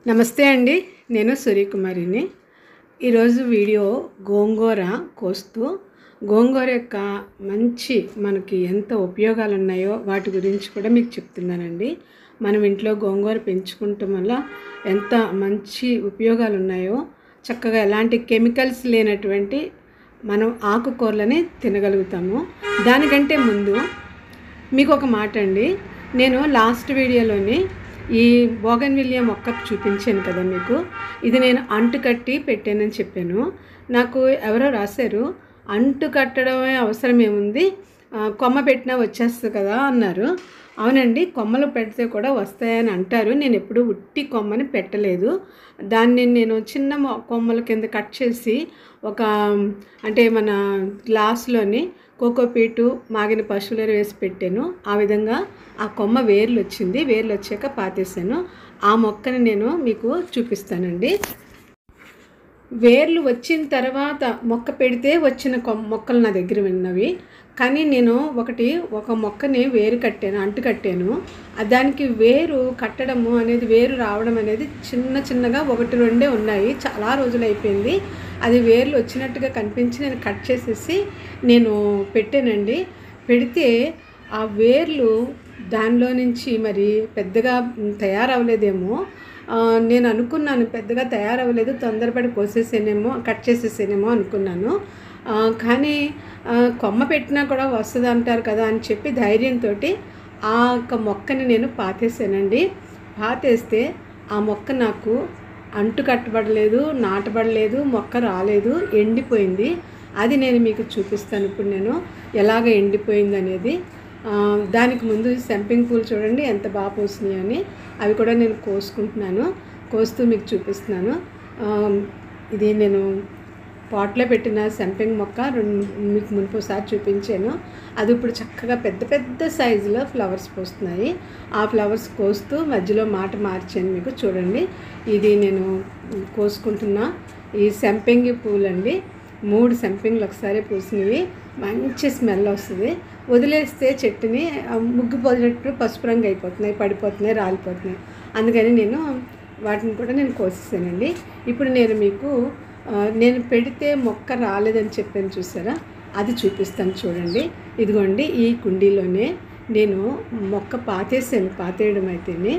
నమస్తే అండి నేను సూర్యకుమారిని ఈరోజు వీడియో గోంగూర కోస్తూ గోంగూర యొక్క మంచి మనకి ఎంత ఉపయోగాలు ఉన్నాయో వాటి గురించి కూడా మీకు చెప్తున్నానండి మనం ఇంట్లో గోంగూర పెంచుకుంటాం వల్ల ఎంత మంచి ఉపయోగాలు ఉన్నాయో చక్కగా ఎలాంటి కెమికల్స్ లేనటువంటి మనం ఆకుకూరలని తినగలుగుతాము దానికంటే ముందు మీకు ఒక మాట అండి నేను లాస్ట్ వీడియోలోని ఈ బోగన్ విలియా మొక్క చూపించాను కదా మీకు ఇది నేను అంటు కట్టి పెట్టానని చెప్పాను నాకు ఎవరో రాశారు అంటు కట్టడమే అవసరం ఏముంది ఆ, కొమ్మ పెట్టినా వచ్చేస్తుంది కదా అన్నారు అవునండి కొమ్మలు పెడితే కూడా వస్తాయని అంటారు నేను ఎప్పుడు ఉట్టి కొమ్మని పెట్టలేదు దాన్ని నేను చిన్న మొ- కొమ్మల కింద కట్ చేసి ఒక అంటే మన గ్లాస్లోని కోకోపీటు మాగిన పశువుల వేసి పెట్టాను ఆ విధంగా ఆ కొమ్మ వేర్లు వచ్చింది వేర్లు వచ్చాక పాతేసాను ఆ మొక్కని నేను మీకు చూపిస్తానండి వేర్లు వచ్చిన తర్వాత మొక్క పెడితే వచ్చిన కొ- మొక్కలు నా దగ్గర ఉన్నవి కానీ నేను ఒకటి ఒక మొక్కని వేరు కట్టాను అంటు కట్టాను ఆ దానికి వేరు కట్టడము అనేది వేరు రావడం అనేది చిన్న చిన్నగా ఒకటి రెండే ఉన్నాయి చాలా రోజులు అయిపోయింది అది వేర్లు వచ్చినట్టుగా కనిపించి నేను కట్ చేసేసి నేను పెట్టానండి పెడితే ఆ వేర్లు దానిలో నుంచి మరి పెద్దగా తయారవ్వలేదేమో ఆ, నేను అనుకున్నాను పెద్దగా తయారవ్వలేదు తొందరపడి కోసేసేనేమో కట్ చేసేసేనేమో అనుకున్నాను ఆ, కానీ ఆ, కొమ్మ పెట్టినా కూడా వస్తుంది అంటారు కదా అని చెప్పి ధైర్యంతో ఆ యొక్క మొక్కని నేను పాతేసానండి పాతేస్తే ఆ మొక్క నాకు అంటు కట్టబడలేదు నాటబడలేదు మొక్క రాలేదు ఎండిపోయింది అది నేను మీకు చూపిస్తాను ఇప్పుడు నేను ఎలాగ ఎండిపోయింది అనేది ఆ, దానికి ముందు సెంపింగ్ పూలు చూడండి ఎంత బాగా పూసినాయి అని అవి కూడా నేను కోసుకుంటున్నాను కోస్తూ మీకు చూపిస్తున్నాను ఆ, ఇది నేను పాట్లో పెట్టిన సెంపింగ్ మొక్క రెండు మీకు మునుపుసారి చూపించాను అది ఇప్పుడు చక్కగా పెద్ద పెద్ద సైజులో ఫ్లవర్స్ పోస్తున్నాయి ఆ ఫ్లవర్స్ కోస్తూ మధ్యలో మాట మార్చాను మీకు చూడండి ఇది నేను కోసుకుంటున్న ఈ సెంపింగి పూలండి మూడు సెంపింగ్లు ఒకసారి పూసినవి మంచి స్మెల్ వస్తుంది వదిలేస్తే చెట్టుని ఆ, ముగ్గు పోసినట్టు పసుపు రంగు అయిపోతున్నాయి పడిపోతున్నాయి రాలిపోతున్నాయి అందుకని నేను వాటిని కూడా నేను కోసేసానండి ఇప్పుడు నేను మీకు ఆ, నేను పెడితే మొక్క రాలేదని చెప్పాను చూసారా అది చూపిస్తాను చూడండి ఇదిగోండి ఈ కుండీలోనే నేను మొక్క పాతేసాను పాతేయడం అయితేనే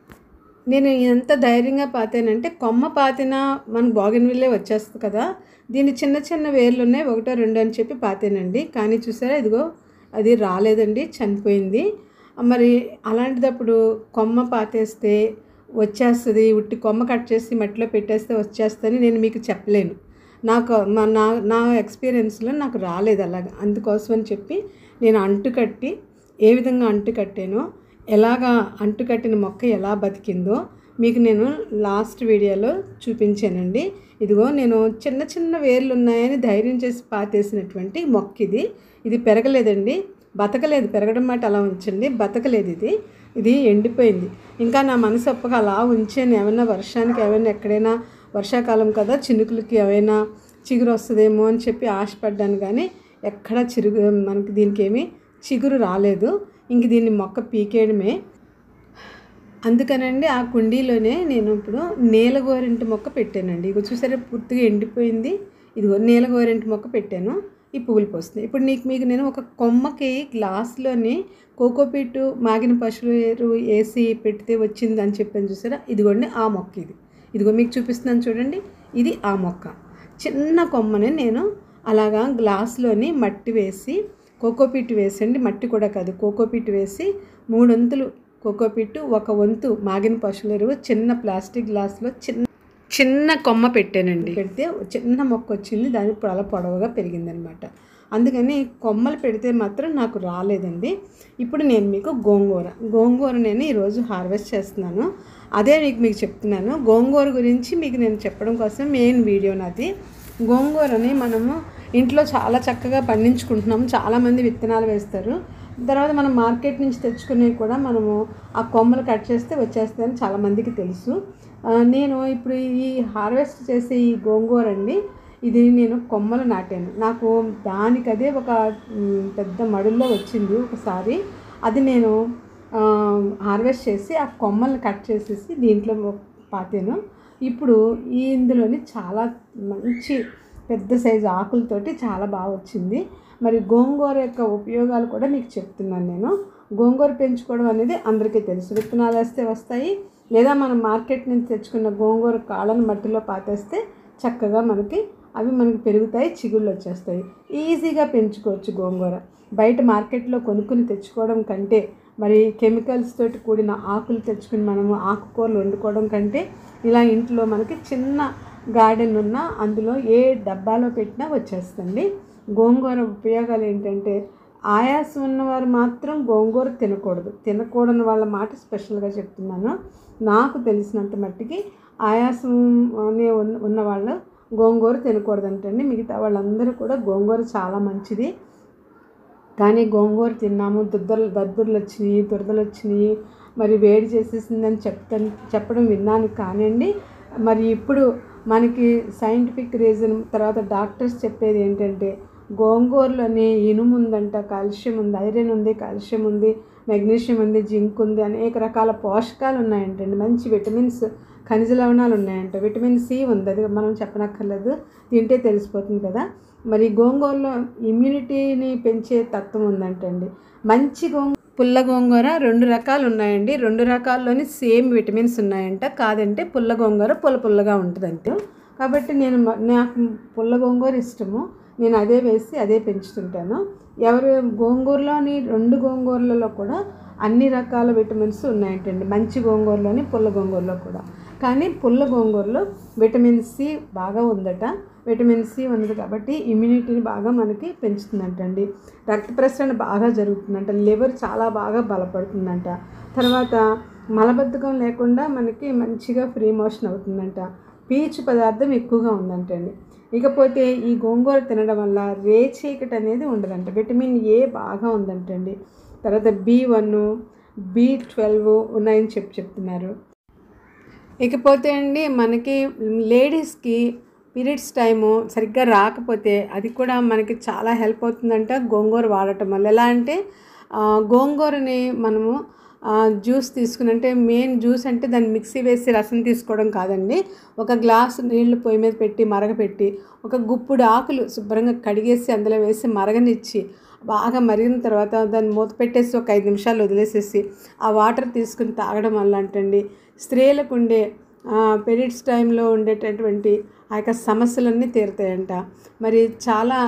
నేను ఎంత ధైర్యంగా పాతానంటే కొమ్మ పాతినా మనకు బాగిన్విల్లే వచ్చేస్తుంది కదా దీని చిన్న చిన్న వేర్లు ఉన్నాయి ఒకటో రెండో అని చెప్పి పాతానండి కానీ చూసారా ఇదిగో అది రాలేదండి చనిపోయింది మరి అలాంటిదప్పుడు కొమ్మ పాతేస్తే వచ్చేస్తుంది ఉట్టి కొమ్మ కట్ చేసి మట్టిలో పెట్టేస్తే వచ్చేస్తుందని నేను మీకు చెప్పలేను నాకు మా నా నా ఎక్స్పీరియన్స్లో నాకు రాలేదు అలాగ అందుకోసం అని చెప్పి నేను అంటు కట్టి ఏ విధంగా అంటు కట్టానో ఎలాగా అంటు కట్టిన మొక్క ఎలా బతికిందో మీకు నేను లాస్ట్ వీడియోలో చూపించానండి ఇదిగో నేను చిన్న చిన్న వేర్లు ఉన్నాయని ధైర్యం చేసి పాతేసినటువంటి మొక్క ఇది ఇది పెరగలేదండి బతకలేదు పెరగడం మాట అలా ఉంచండి బతకలేదు ఇది ఇది ఎండిపోయింది ఇంకా నా మనసు ఒప్పగా అలా ఉంచాను ఏమైనా వర్షానికి ఏమైనా ఎక్కడైనా వర్షాకాలం కదా చినుకులకి ఏమైనా చిగురు వస్తుందేమో అని చెప్పి ఆశపడ్డాను కానీ ఎక్కడ చిరుగు మనకి దీనికి ఏమీ చిగురు రాలేదు ఇంక దీన్ని మొక్క పీకేయడమే అందుకనండి ఆ కుండీలోనే నేను ఇప్పుడు నీలగోరింటి మొక్క పెట్టానండి ఇగో చూసారా పూర్తిగా ఎండిపోయింది ఇదిగో నీలగోరింటి మొక్క పెట్టాను ఈ పువ్వులు పోస్తుంది ఇప్పుడు నీకు మీకు నేను ఒక కొమ్మకి గ్లాస్లోని కోకోపీటు మాగిన పశువుల ఎరువు వేసి పెడితే వచ్చింది అని చెప్పాను చూసారా ఇదిగోండి ఆ మొక్క ఇది ఇదిగో మీకు చూపిస్తున్నాను చూడండి ఇది ఆ మొక్క చిన్న కొమ్మని నేను అలాగా గ్లాస్లోని మట్టి వేసి కోకోపీట్ వేసండి మట్టి కూడా కాదు కోకోపీట్ వేసి మూడొంతులు కోకోపీట్ ఒక వంతు మాగిన పశువుల ఎరువు చిన్న ప్లాస్టిక్ గ్లాస్లో చిన్న చిన్న కొమ్మ పెట్టానండి పెడితే చిన్న మొక్క వచ్చింది దాని ఇప్పుడు అలా పొడవుగా పెరిగిందనమాట అందుకని కొమ్మలు పెడితే మాత్రం నాకు రాలేదండి ఇప్పుడు నేను మీకు గోంగూర గోంగూర నేను ఈరోజు హార్వెస్ట్ చేస్తున్నాను అదే మీకు మీకు చెప్తున్నాను గోంగూర గురించి మీకు నేను చెప్పడం కోసం మెయిన్ వీడియో నాది గోంగూరని మనము ఇంట్లో చాలా చక్కగా పండించుకుంటున్నాము చాలామంది విత్తనాలు వేస్తారు తర్వాత మనం మార్కెట్ నుంచి తెచ్చుకునేవి కూడా మనము ఆ కొమ్మలు కట్ చేస్తే వచ్చేస్తాయని చాలామందికి తెలుసు ఆ, నేను ఇప్పుడు ఈ హార్వెస్ట్ చేసే ఈ గోంగూర అండి ఇది నేను కొమ్మలు నాటాను నాకు దానికదే ఒక మ్, పెద్ద మడుల్లో వచ్చింది ఒకసారి అది నేను ఆ, హార్వెస్ట్ చేసి ఆ కొమ్మల్ని కట్ చేసేసి దీంట్లో పాతాను ఇప్పుడు ఈ ఇందులోని చాలా మంచి పెద్ద సైజు ఆకులతోటి చాలా బాగా వచ్చింది మరి గోంగూర యొక్క ఉపయోగాలు కూడా మీకు చెప్తున్నాను నేను గోంగూర పెంచుకోవడం అనేది అందరికీ తెలుసు విత్తనాలు వేస్తే వస్తాయి లేదా మనం మార్కెట్ నుంచి తెచ్చుకున్న గోంగూర కాళ్ళను మట్టిలో పాతేస్తే చక్కగా మనకి అవి మనకి పెరుగుతాయి చిగుళ్ళు వచ్చేస్తాయి ఈజీగా పెంచుకోవచ్చు గోంగూర బయట మార్కెట్లో కొనుక్కుని తెచ్చుకోవడం కంటే మరి కెమికల్స్ తోటి కూడిన ఆకులు తెచ్చుకుని మనము ఆకుకూరలు వండుకోవడం కంటే ఇలా ఇంట్లో మనకి చిన్న గార్డెన్ ఉన్న అందులో ఏ డబ్బాలో పెట్టినా వచ్చేస్తుంది గోంగూర ఉపయోగాలు ఏంటంటే ఆయాసం ఉన్నవారు మాత్రం గోంగూర తినకూడదు తినకూడని వాళ్ళ మాట స్పెషల్గా చెప్తున్నాను నాకు తెలిసినంత మట్టికి ఆయాసం అనే ఉన్న ఉన్నవాళ్ళు గోంగూర తినకూడదంటండి మిగతా వాళ్ళందరూ కూడా గోంగూర చాలా మంచిది కానీ గోంగూర తిన్నాము దుద్దలు దద్దుర్లు వచ్చినాయి దురదలు వచ్చినాయి మరి వేడి చేసేసిందని చెప్తాను చెప్పడం విన్నాను కానివ్వండి మరి ఇప్పుడు మనకి సైంటిఫిక్ రీజన్ తర్వాత డాక్టర్స్ చెప్పేది ఏంటంటే గోంగూరలోని ఇనుము ఉందంట కాల్షియం ఉంది ఐరన్ ఉంది కాల్షియం ఉంది మెగ్నీషియం ఉంది జింక్ ఉంది అనేక రకాల పోషకాలు ఉన్నాయంటండి మంచి విటమిన్స్ ఖనిజ లవణాలు ఉన్నాయంట విటమిన్ సి ఉంది అది మనం చెప్పనక్కర్లేదు తింటే తెలిసిపోతుంది కదా మరి గోంగూరలో ఇమ్యూనిటీని పెంచే తత్వం ఉందంటండి మంచి గోంగూర పుల్ల గోంగూర రెండు రకాలు ఉన్నాయండి రెండు రకాల్లోని సేమ్ విటమిన్స్ ఉన్నాయంట కాదంటే పుల్ల గోంగూర పుల్ల పుల్లగా ఉంటుంది అంతే కాబట్టి నేను మ- నాకు పుల్ల గోంగూర ఇష్టము నేను అదే వేసి అదే పెంచుతుంటాను ఎవరు గోంగూరలోని రెండు గోంగూరలలో కూడా అన్ని రకాల విటమిన్స్ ఉన్నాయంటండి మంచి గోంగూరలోని పుల్ల గోంగూరలో కూడా కానీ పుల్ల గోంగూరలో విటమిన్ సి బాగా ఉందట విటమిన్ సి ఉన్నది కాబట్టి ఇమ్యూనిటీని బాగా మనకి పెంచుతుందంటండి రక్త ప్రసరణ బాగా జరుగుతుందంట లివర్ చాలా బాగా బలపడుతుందంట తర్వాత మలబద్ధకం లేకుండా మనకి మంచిగా ఫ్రీ మోషన్ అవుతుందంట పీచు పదార్థం ఎక్కువగా ఉందంటండి ఇకపోతే ఈ గోంగూర తినడం వల్ల రేచీకటి అనేది ఉండదంట విటమిన్ ఏ బాగా ఉందంటండి తర్వాత బి వన్ బి ట్వెల్వ్ ఉన్నాయని చెప్పి చెప్తున్నారు ఇకపోతే అండి మనకి లేడీస్కి పీరియడ్స్ టైము సరిగ్గా రాకపోతే అది కూడా మనకి చాలా హెల్ప్ అవుతుందంట గోంగూర వాడటం వల్ల ఎలా అంటే ఆ, గోంగూరని మనము ఆ, జ్యూస్ తీసుకుని అంటే మెయిన్ జ్యూస్ అంటే దాన్ని మిక్సీ వేసి రసం తీసుకోవడం కాదండి ఒక గ్లాసు నీళ్లు పొయ్యి మీద పెట్టి మరగపెట్టి ఒక గుప్పుడు ఆకులు శుభ్రంగా కడిగేసి అందులో వేసి మరగనిచ్చి బాగా మరిగిన తర్వాత దాన్ని మూత పెట్టేసి ఒక ఐదు నిమిషాలు వదిలేసేసి ఆ వాటర్ తీసుకుని తాగడం వల్ల అంటండి స్త్రీలకు ఉండే పీరియడ్స్ టైంలో ఉండేటటువంటి ఆ యొక్క సమస్యలన్నీ తీరుతాయంట మరి చాలా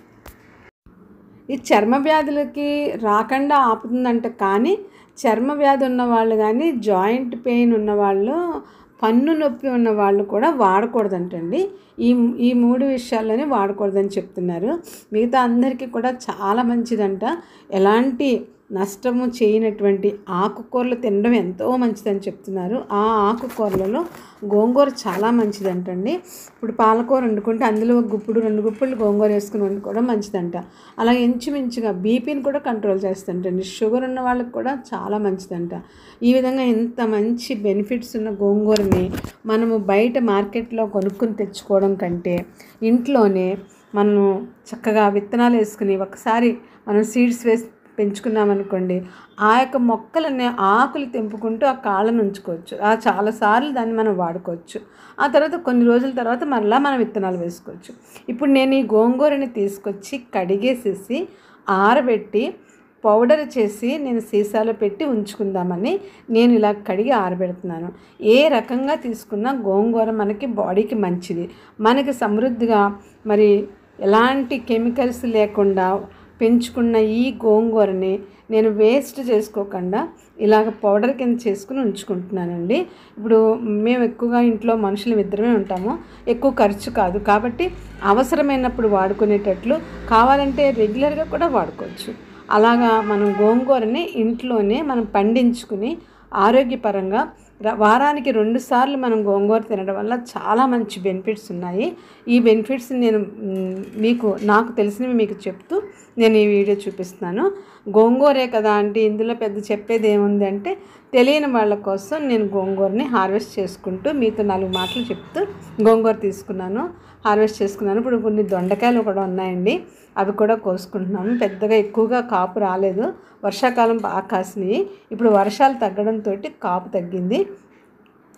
ఈ చర్మ వ్యాధులకి రాకుండా ఆపుతుందంట కానీ చర్మ వ్యాధి ఉన్న వాళ్ళు కానీ జాయింట్ పెయిన్ ఉన్న వాళ్ళు పన్ను నొప్పి ఉన్న వాళ్ళు కూడా వాడకూడదంటండి ఈ ఈ మూడు విషయాల్లోనే వాడకూడదని చెప్తున్నారు మిగతా అందరికీ కూడా చాలా మంచిదంట ఎలాంటి నష్టము చేయనటువంటి ఆకుకూరలు తినడం ఎంతో మంచిదని చెప్తున్నారు ఆ ఆకుకూరలలో గోంగూర చాలా మంచిదంటండి ఇప్పుడు పాలకూర వండుకుంటే అందులో ఒక గుప్పుడు రెండు గుప్పులు గోంగూర వేసుకుని వండుకోవడం మంచిదంట అలా ఇంచుమించుగా బీపీని కూడా కంట్రోల్ చేస్తుంటండి షుగర్ ఉన్న వాళ్ళకి కూడా చాలా మంచిదంట ఈ విధంగా ఇంత మంచి బెనిఫిట్స్ ఉన్న గోంగూరని మనము బయట మార్కెట్లో కొనుక్కుని తెచ్చుకోవడం కంటే ఇంట్లోనే మనము చక్కగా విత్తనాలు వేసుకుని ఒకసారి మనం సీడ్స్ వేసి పెంచుకున్నామనుకోండి ఆ యొక్క మొక్కలని ఆకులు తెంపుకుంటూ ఆ కాళ్ళను ఉంచుకోవచ్చు ఆ చాలాసార్లు దాన్ని మనం వాడుకోవచ్చు ఆ తర్వాత కొన్ని రోజుల తర్వాత మరలా మనం విత్తనాలు వేసుకోవచ్చు ఇప్పుడు నేను ఈ గోంగూరని తీసుకొచ్చి కడిగేసేసి ఆరబెట్టి పౌడర్ చేసి నేను సీసాలో పెట్టి ఉంచుకుందామని నేను ఇలా కడిగి ఆరబెడుతున్నాను ఏ రకంగా తీసుకున్నా గోంగూర మనకి బాడీకి మంచిది మనకి సమృద్ధిగా మరి ఎలాంటి కెమికల్స్ లేకుండా పెంచుకున్న ఈ గోంగూరని నేను వేస్ట్ చేసుకోకుండా ఇలాగ పౌడర్ కింద చేసుకుని ఉంచుకుంటున్నానండి ఇప్పుడు మేము ఎక్కువగా ఇంట్లో మనుషులు ఇద్దరమే ఉంటాము ఎక్కువ ఖర్చు కాదు కాబట్టి అవసరమైనప్పుడు వాడుకునేటట్లు కావాలంటే రెగ్యులర్గా కూడా వాడుకోవచ్చు అలాగా మనం గోంగూరని ఇంట్లోనే మనం పండించుకుని ఆరోగ్యపరంగా ర- వారానికి రెండు సార్లు మనం గోంగూర తినడం వల్ల చాలా మంచి బెనిఫిట్స్ ఉన్నాయి ఈ బెనిఫిట్స్ నేను మ్, మీకు నాకు తెలిసినవి మీకు చెప్తూ నేను ఈ వీడియో చూపిస్తున్నాను గోంగూరే కదా అంటే ఇందులో పెద్ద చెప్పేది ఏముంది అంటే తెలియని వాళ్ళ కోసం నేను గోంగూరని హార్వెస్ట్ చేసుకుంటూ మీతో నాలుగు మాటలు చెప్తూ గోంగూర తీసుకున్నాను హార్వెస్ట్ చేసుకున్నాను ఇప్పుడు కొన్ని దొండకాయలు కూడా ఉన్నాయండి అవి కూడా కోసుకుంటున్నాను పెద్దగా ఎక్కువగా కాపు రాలేదు వర్షాకాలం బాగా కాసినాయి ఇప్పుడు వర్షాలు తగ్గడంతో కాపు తగ్గింది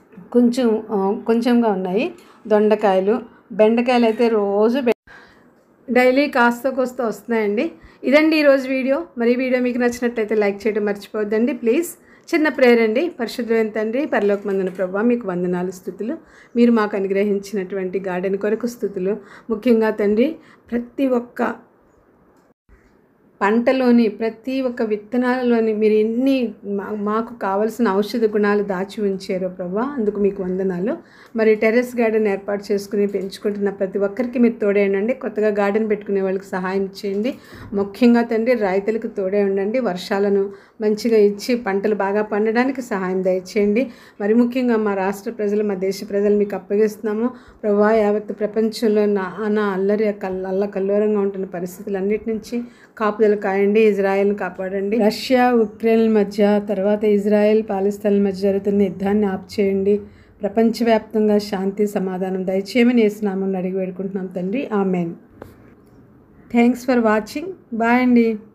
కొంచెం ఆ, కొంచెంగా ఉన్నాయి దొండకాయలు బెండకాయలు అయితే రోజు బె- డైలీ కాస్త కోస్త వస్తున్నాయండి ఇదండి ఈరోజు వీడియో మరి ఈ వీడియో మీకు నచ్చినట్లయితే లైక్ చేయడం మర్చిపోవద్దండి ప్లీజ్ చిన్న ప్రేయర్ అండి పరిశుద్ధమైన తండ్రి పరలోక మందున ప్రభావ మీకు వందనాలు స్థుతులు మీరు మాకు అనుగ్రహించినటువంటి గార్డెన్ కొరకు స్థుతులు ముఖ్యంగా తండ్రి ప్రతి ఒక్క పంటలోని ప్రతి ఒక్క విత్తనాలలోని మీరు ఎన్ని మా- మాకు కావలసిన ఔషధ గుణాలు దాచి ఉంచారో ప్రభా అందుకు మీకు వందనాలు మరి టెర్రస్ గార్డెన్ ఏర్పాటు చేసుకుని పెంచుకుంటున్న ప్రతి ఒక్కరికి మీరు తోడే ఉండండి కొత్తగా గార్డెన్ పెట్టుకునే వాళ్ళకి సహాయం చేయండి ముఖ్యంగా తండ్రి రైతులకు తోడే ఉండండి వర్షాలను మంచిగా ఇచ్చి పంటలు బాగా పండడానికి సహాయం దయచేయండి మరి ముఖ్యంగా మా రాష్ట్ర ప్రజలు మా దేశ ప్రజలు మీకు అప్పగిస్తున్నాము ప్రభా యావత్ ప్రపంచంలో నానా అల్లరి కల్ అల్ల కల్లోరంగా ఉంటున్న పరిస్థితులన్నిటి నుంచి కాపుదల కాయండి ఇజ్రాయెల్ని కాపాడండి రష్యా ఉక్రెయిన్ మధ్య తర్వాత ఇజ్రాయెల్ పాలిస్తాన్ మధ్య జరుగుతున్న యుద్ధాన్ని ఆప్ చేయండి ప్రపంచవ్యాప్తంగా శాంతి సమాధానం దయచేయమని వేసినామని అడిగి వేడుకుంటున్నాం తండ్రి amen thanks for watching bye అండి